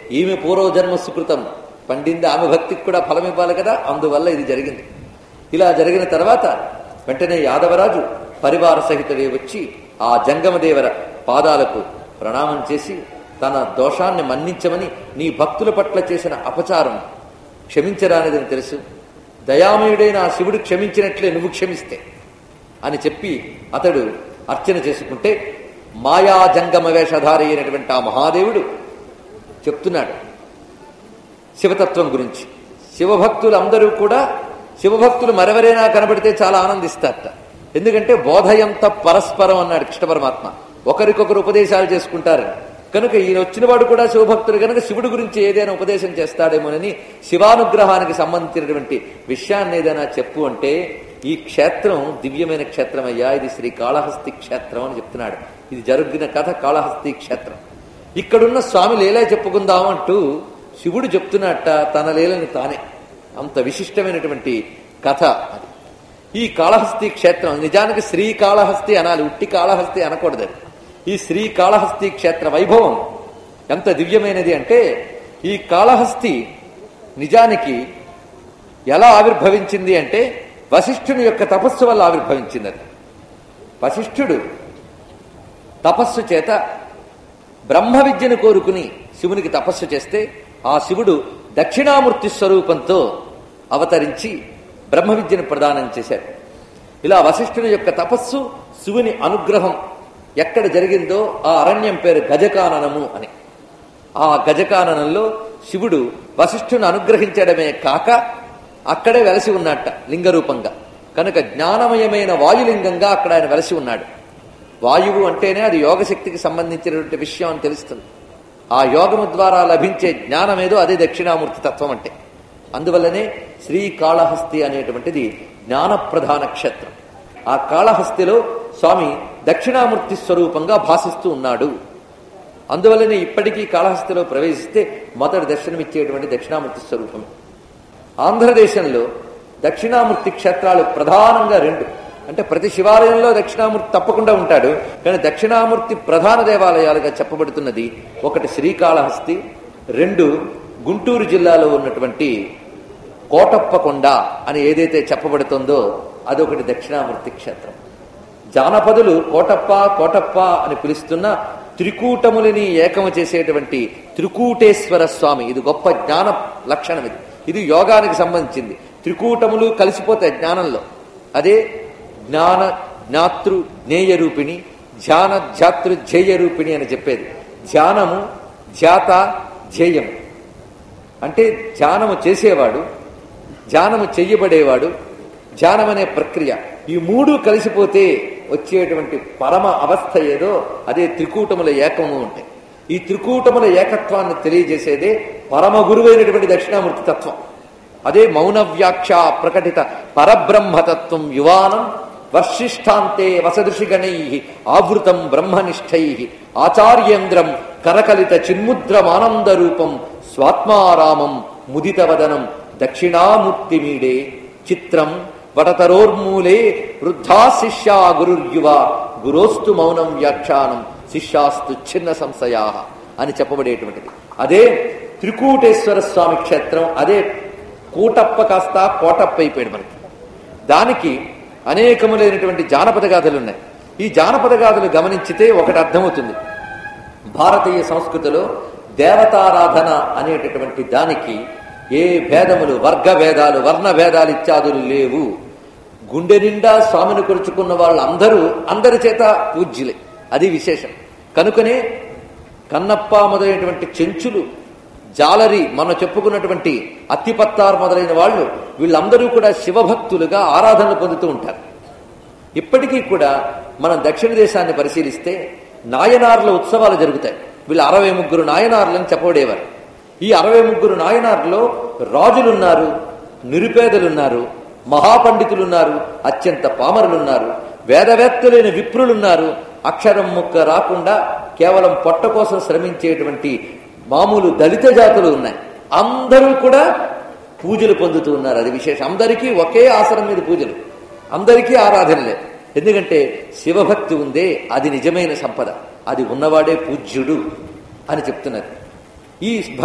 ఈమె పూర్వజన్మ సుకృతం పండింది ఆమె భక్తికి కూడా ఫలం ఇవ్వాలి కదా అందువల్ల ఇది జరిగింది ఇలా జరిగిన తర్వాత వెంటనే యాదవరాజు పరివార సహితుడే వచ్చి ఆ జంగమదేవర పాదాలకు ప్రణామం చేసి తన దోషాన్ని మన్నించమని నీ భక్తుల పట్ల చేసిన అపచారం క్షమించరానిదని తెలుసు దయామయుడైన ఆ శివుడు క్షమించినట్లే నువ్వు క్షమిస్తే అని చెప్పి అతడు అర్చన చేసుకుంటే మాయా జంగమ వేషధారి అయినటువంటి ఆ మహాదేవుడు చెప్తున్నాడు శివతత్వం గురించి శివభక్తులు అందరూ కూడా శివభక్తులు మరెవరైనా కనబడితే చాలా ఆనందిస్తారట ఎందుకంటే బోధయంత పరస్పరం అన్నాడు కృష్ణ పరమాత్మ ఒకరికొకరు ఉపదేశాలు చేసుకుంటారని కనుక ఈయన వచ్చినవాడు కూడా శివభక్తుడు కనుక శివుడి గురించి ఏదైనా ఉపదేశం చేస్తాడేమోనని శివానుగ్రహానికి సంబంధించినటువంటి విషయాన్ని ఏదైనా చెప్పు అంటే ఈ క్షేత్రం దివ్యమైన క్షేత్రం అయ్యా ఇది శ్రీ కాళహస్తి క్షేత్రం అని చెప్తున్నాడు ఇది జరుగుతున్న కథ కాళహస్తి క్షేత్రం ఇక్కడున్న స్వామి లీలా చెప్పుకుందాం అంటూ శివుడు చెప్తున్నట్ట తన లీలని తానే అంత విశిష్టమైనటువంటి కథ అది ఈ కాళహస్తి క్షేత్రం నిజానికి శ్రీకాళహస్తి అనాలి ఉట్టి కాళహస్తి అనకూడదు అది. ఈ శ్రీకాళహస్తి క్షేత్ర వైభవం ఎంత దివ్యమైనది అంటే ఈ కాళహస్తి నిజానికి ఎలా ఆవిర్భవించింది అంటే వశిష్ఠుని యొక్క తపస్సు వల్ల ఆవిర్భవించింది అది వశిష్ఠుడు తపస్సు చేత బ్రహ్మ విద్యను కోరుకుని శివునికి తపస్సు చేస్తే ఆ శివుడు దక్షిణామూర్తి స్వరూపంతో అవతరించి బ్రహ్మ విద్యను ప్రదానం చేశాడు ఇలా వశిష్ఠుని యొక్క తపస్సు శివుని అనుగ్రహం ఎక్కడ జరిగిందో ఆ అరణ్యం పేరు గజకాననము అని ఆ గజకాననంలో శివుడు వశిష్ఠుని అనుగ్రహించడమే కాక అక్కడే వెలసి ఉన్నట్ట లింగరూపంగా కనుక జ్ఞానమయమైన వాయులింగంగా అక్కడ ఆయన వెలసి ఉన్నాడు వాయువు అంటేనే అది యోగశక్తికి సంబంధించినటువంటి విషయం అని తెలుస్తుంది ఆ యోగము ద్వారా లభించే జ్ఞానమేదో అదే దక్షిణామూర్తి తత్వం అంటే అందువల్లనే శ్రీకాళహస్తి అనేటువంటిది జ్ఞానప్రధాన క్షేత్రం ఆ కాళహస్తిలో స్వామి దక్షిణామూర్తి స్వరూపంగా భాసిస్తూ ఉన్నాడు అందువల్లనే ఇప్పటికీ కాళహస్తిలో ప్రవేశిస్తే మొదటి దర్శనమిచ్చేటువంటి దక్షిణామూర్తి స్వరూపమే ఆంధ్రదేశంలో దక్షిణామూర్తి క్షేత్రాలు ప్రధానంగా రెండు అంటే ప్రతి శివాలయంలో దక్షిణామూర్తి తప్పకుండా ఉంటాడు కానీ దక్షిణామూర్తి ప్రధాన దేవాలయాలుగా చెప్పబడుతున్నది ఒకటి శ్రీకాళహస్తి రెండు గుంటూరు జిల్లాలో ఉన్నటువంటి కోటప్పకొండ అని ఏదైతే చెప్పబడుతుందో అదొకటి దక్షిణామూర్తి క్షేత్రం జానపదులు కోటప్ప కోటప్ప అని పిలుస్తున్న త్రికూటములని ఏకము చేసేటువంటి త్రికూటేశ్వర స్వామి ఇది గొప్ప జ్ఞాన లక్షణం ఇది ఇది యోగానికి సంబంధించింది త్రికూటములు కలిసిపోతాయి జ్ఞానంలో అదే జ్ఞాన జ్ఞాతృ జ్ఞేయ రూపిణి ధ్యాన ధ్యాతృ ధ్యేయ రూపిణి అని చెప్పేది ధ్యానము ధ్యాత ధ్యేయము అంటే ధ్యానము చేసేవాడు ధ్యానము చెయ్యబడేవాడు ధ్యానం అనే ప్రక్రియ ఈ మూడు కలిసిపోతే వచ్చేటువంటి పరమ అవస్థ ఏదో అదే త్రికూటముల ఏకము ఉంటాయి ఈ త్రికూటముల ఏకత్వాన్ని తెలియజేసేదే పరమ గురువైనటువంటి దక్షిణామూర్తి తత్వం అదే మౌన వ్యాఖ్య ప్రకటిత పరబ్రహ్మతత్వం యువానం వర్షిష్టాంతే వసదృషిగణై ఆవృతం బ్రహ్మనిష్టై ఆచార్యేంద్రం కరకలిత చిన్ముద్రమానంద రూపం స్వాత్మారామం ముదితవదనం దక్షిణామూర్తిమీడే చిత్రం వటతరోర్మూలే వృద్ధా శిష్యా గురుర్యువ గురోస్తు మౌనం వ్యాఖ్యానం శిష్యాస్తు చిన్న సంశయా అని చెప్పబడేటువంటిది అదే త్రికూటేశ్వర స్వామి క్షేత్రం అదే కూటప్ప కాస్త కోటప్ప అయిపోయాడు మనకి దానికి అనేకములైనటువంటి జానపద గాథలు ఉన్నాయి ఈ జానపద గాథలు గమనించితే ఒకటి అర్థమవుతుంది భారతీయ సంస్కృతిలో దేవతారాధన అనేటటువంటి దానికి ఏ భేదములు వర్గ భేదాలు వర్ణ భేదాలు ఇత్యాదులు లేవు గుండె నిండా స్వామిని కొలుచుకున్న వాళ్ళందరూ అందరి చేత పూజ్యులే అది విశేషం కనుకనే కన్నప్ప మొదలైనటువంటి చెంచులు జాలరి మనం చెప్పుకున్నటువంటి అత్తిపత్తారు మొదలైన వాళ్ళు వీళ్ళందరూ కూడా శివభక్తులుగా ఆరాధనలు పొందుతూ ఉంటారు ఇప్పటికీ కూడా మనం దక్షిణ దేశాన్ని పరిశీలిస్తే నాయనార్ల ఉత్సవాలు జరుగుతాయి వీళ్ళు అరవై ముగ్గురు నాయనార్లని చెప్పబడేవారు ఈ అరవై ముగ్గురు నాయనార్లో రాజులున్నారు నిరుపేదలున్నారు మహాపండితులున్నారు అత్యంత పామరులున్నారు వేదవేత్తలైన విప్రులున్నారు అక్షరం ముక్క రాకుండా కేవలం పొట్ట కోసం శ్రమించేటువంటి మామూలు దళిత జాతులు ఉన్నాయి అందరూ కూడా పూజలు పొందుతూ ఉన్నారు అది విశేషం అందరికీ ఒకే ఆసనం మీద పూజలు అందరికీ ఆరాధనలే ఎందుకంటే శివభక్తి ఉందే అది నిజమైన సంపద అది ఉన్నవాడే పూజ్యుడు అని చెప్తున్నది ఈ